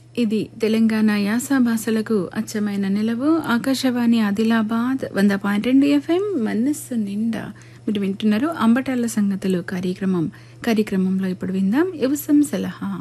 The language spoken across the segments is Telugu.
ఇది తెలంగాణ యాస భాషలకు అచ్చమైన నిలవు ఆకాశవాణి ఆదిలాబాద్ వంద పాయింట్ రెండు ఎఫ్ఎం మనస్సు నిండా మీరు వింటున్నారు అంబటాల సంగతులు కార్యక్రమం కార్యక్రమంలో ఇప్పుడు విందాం యువసం సలహా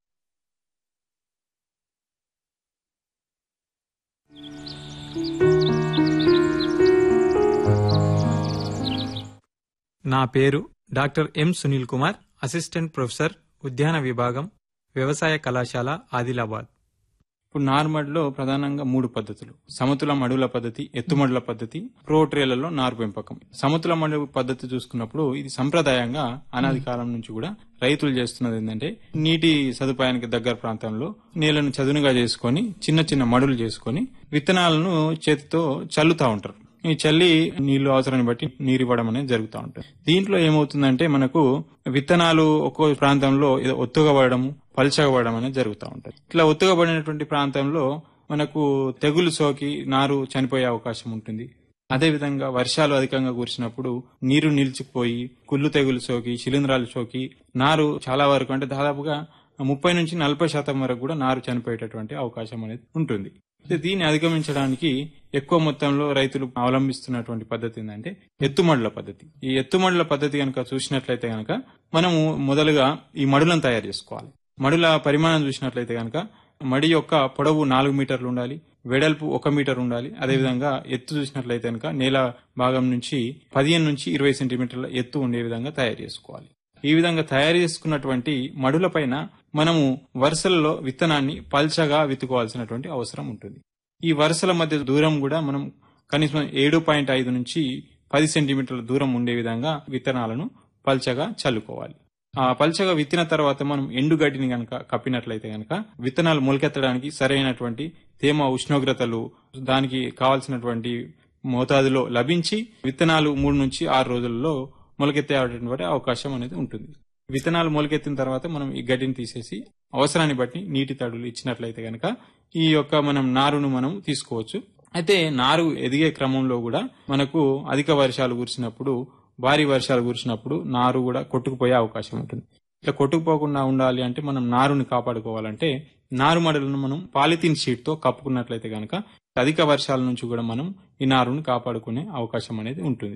నా పేరు doctor M Sunil Kumar assistant professor ఉద్యాన విభాగం వ్యవసాయ కళాశాల ఆదిలాబాద్ ఇప్పుడు నారుమడిలో ప్రధానంగా మూడు పద్ధతులు సమతుల మడుల పద్ధతి ఎత్తుమడుల పద్ధతి ప్రోట్రేలలో నారు పెంపకం సమతుల మడుల పద్ధతి చూసుకున్నప్పుడు ఇది సంప్రదాయంగా అనాది కాలం నుంచి కూడా రైతులు చేస్తున్నది ఏంటంటే నీటి సదుపాయానికి దగ్గర ప్రాంతంలో నీళ్లను చదునుగా చేసుకొని చిన్న చిన్న మడులు చేసుకొని విత్తనాలను చేతితో చల్లుతా ఉంటారు ఈ చల్లి నీళ్లు అవసరాన్ని బట్టి నీరు ఇవ్వడం అనేది జరుగుతూ ఉంటుంది దీంట్లో ఏమవుతుందంటే మనకు విత్తనాలు ఒక్కో ప్రాంతంలో ఏదో ఒత్తుగా పడడం పలుచగా పడడం అనేది జరుగుతూ ఉంటుంది ఇట్లా ఒత్తుగా పడినటువంటి ప్రాంతంలో మనకు తెగులు సోకి నారు చనిపోయే అవకాశం ఉంటుంది అదేవిధంగా వర్షాలు అధికంగా కురిసినప్పుడు నీరు నిలిచిపోయి కుళ్ళు తెగులు సోకి శిలీంధ్రాలు సోకి నారు చాలా వరకు అంటే దాదాపుగా ముప్పై నుంచి నలభై శాతం వరకు కూడా నారు చనిపోయేటటువంటి అవకాశం అనేది ఉంటుంది అయితే దీన్ని అధిగమించడానికి ఎక్కువ మొత్తంలో రైతులు అవలంబిస్తున్నటువంటి పద్ధతి ఏంటంటే ఎత్తుమడుల పద్ధతి ఈ ఎత్తుమడుల పద్ధతి కనుక చూసినట్లయితే కనుక మనము మొదలుగా ఈ మడులను తయారు చేసుకోవాలి మడుల పరిమాణం చూసినట్లయితే కనుక మడి యొక్క పొడవు నాలుగు మీటర్లు ఉండాలి వెడల్పు ఒక మీటర్ ఉండాలి అదేవిధంగా ఎత్తు చూసినట్లయితే కనుక నేల భాగం నుంచి పదిహేను నుంచి ఇరవై సెంటీమీటర్ల ఎత్తు ఉండే విధంగా తయారు చేసుకోవాలి ఈ విధంగా తయారు చేసుకున్నటువంటి మడుల పైన మనము వరుసలలో విత్తనాన్ని పల్చగా విత్తుకోవాల్సినటువంటి అవసరం ఉంటుంది ఈ వరుసల మధ్య దూరం కూడా మనం కనీసం ఏడు పాయింట్ ఐదు నుంచి పది సెంటీమీటర్ల దూరం ఉండే విధంగా విత్తనాలను పల్చగా చల్లుకోవాలి ఆ పల్చగా విత్తిన తర్వాత మనం ఎండుగడ్డిని గనక కప్పినట్లయితే గనక విత్తనాలు మొలకెత్తడానికి సరైనటువంటి తేమ ఉష్ణోగ్రతలు దానికి కావాల్సినటువంటి మోతాదులో లభించి విత్తనాలు మూడు నుంచి ఆరు రోజుల్లో మొలకెత్తేటువంటి అవకాశం అనేది ఉంటుంది విత్తనాలు మొలకెత్తిన తర్వాత మనం ఈ గడ్డిని తీసేసి అవసరాన్ని బట్టి నీటి తడులు ఇచ్చినట్లయితే గనక ఈ యొక్క మనం నారును మనం తీసుకోవచ్చు అయితే నారు ఎదిగే క్రమంలో కూడా మనకు అధిక వర్షాలు కురిసినప్పుడు భారీ వర్షాలు కురిసినప్పుడు నారు కూడా కొట్టుకుపోయే అవకాశం ఉంటుంది ఇట్లా కొట్టుకుపోకుండా ఉండాలి అంటే మనం నారుని కాపాడుకోవాలంటే నారుమడులను మనం పాలిథిన్ షీట్ తో కప్పుకున్నట్లయితే గనక అధిక వర్షాల నుంచి కూడా మనం ఈ నారుని కాపాడుకునే అవకాశం అనేది ఉంటుంది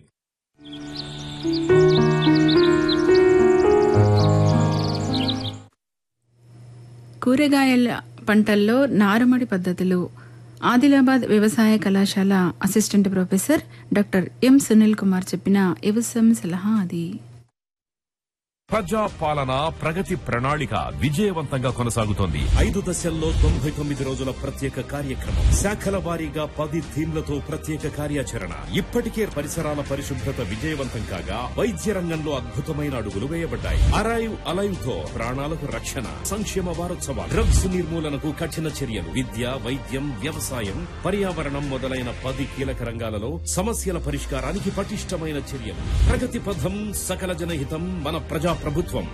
కూరగాయల పంటల్లో నారుమడి పద్ధతులు ఆదిలాబాద్ వ్యవసాయ కళాశాల assistant professor doctor M Sunil Kumar చెప్పిన యువసం సలహా అది ప్రజా పాలన ప్రగతి ప్రణాళిక విజయవంతంగా కొనసాగుతోంది ఐదు దశల్లో తొంభై తొమ్మిది రోజుల ప్రత్యేక కార్యక్రమం శాఖల వారీగా పది థీమ్లతో ప్రత్యేక కార్యాచరణ ఇప్పటికే పరిసరాల పరిశుభ్రత విజయవంతం కాగా వైద్య రంగంలో అద్భుతమైన అడుగులు వేయబడ్డాయి అరైవ్ అలైవ్ తో ప్రాణాలకు రక్షణ సంక్షేమ వారోత్సవాలు డ్రగ్స్ నిర్మూలనకు కఠిన చర్యలు విద్య వైద్యం వ్యవసాయం పర్యావరణం మొదలైన పది కీలక రంగాలలో సమస్యల పరిష్కారానికి పటిష్టమైన చర్యలు ప్రగతి పథం సకల జనహితం మన ప్రజా ప్రభుత్వం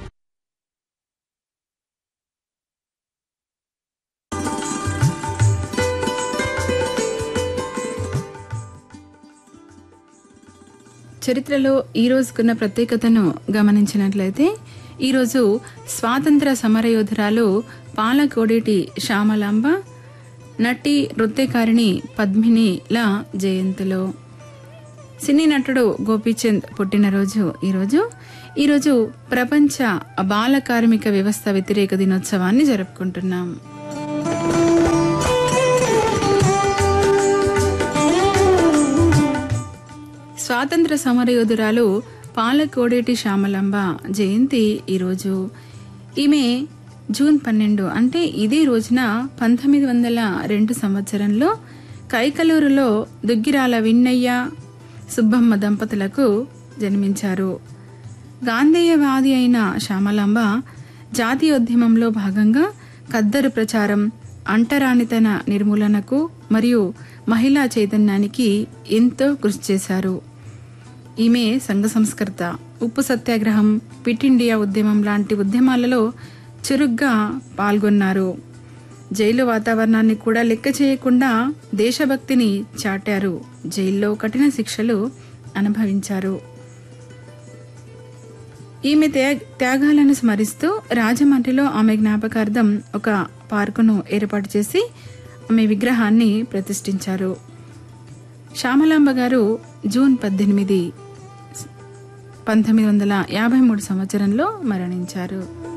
చరిత్రలో ఈ రోజుకున్న ప్రత్యేకతను గమనించినట్లయితే ఈరోజు స్వాతంత్ర సమరయోధురాలు పాలకోడేటి శ్యామలాంబ నటి నృత్యకారిణి పద్మినిల జయంతులు సినీ నటుడు గోపీచంద్ పుట్టినరోజు ఈరోజు ఈరోజు ప్రపంచ బాల కార్మిక వ్యవస్థ వ్యతిరేక దినోత్సవాన్ని జరుపుకుంటున్నాం స్వాతంత్ర సమరయోధురాలు పాలకోడేటి శ్యామలాంబ జయంతి ఈరోజు ఈమె జూన్ పన్నెండు అంటే ఇదే రోజున పంతొమ్మిది వందల రెండు సంవత్సరంలో కైకలూరులో దుగ్గిరాల విన్నయ్య సుబ్బమ్మ దంపతులకు జన్మించారు గాంధేయవాది అయిన శ్యామలాంబ జాతీయోద్యమంలో భాగంగా ఖద్దరు ప్రచారం అంటరానితన నిర్మూలనకు మరియు మహిళా చైతన్యానికి ఎంతో కృషి చేశారు ఈమె సంఘ సంస్కర్త ఉప్పు సత్యాగ్రహం క్విట్ ఇండియా ఉద్యమం లాంటి ఉద్యమాలలో చురుగ్గా పాల్గొన్నారు జైలు వాతావరణాన్ని కూడా లెక్క చేయకుండా దేశభక్తిని చాటారు జైల్లో కఠిన శిక్షలు అనుభవించారు ఈమె త్యాగ- త్యాగాలను స్మరిస్తూ రాజమండ్రిలో ఆమె జ్ఞాపకార్థం ఒక పార్కును ఏర్పాటు చేసి ఆమె విగ్రహాన్ని ప్రతిష్ఠించారు శ్యామలాంబ గారు జూన్ పద్దెనిమిది పంతొమ్మిది వందల యాభై మూడు సంవత్సరంలో మరణించారు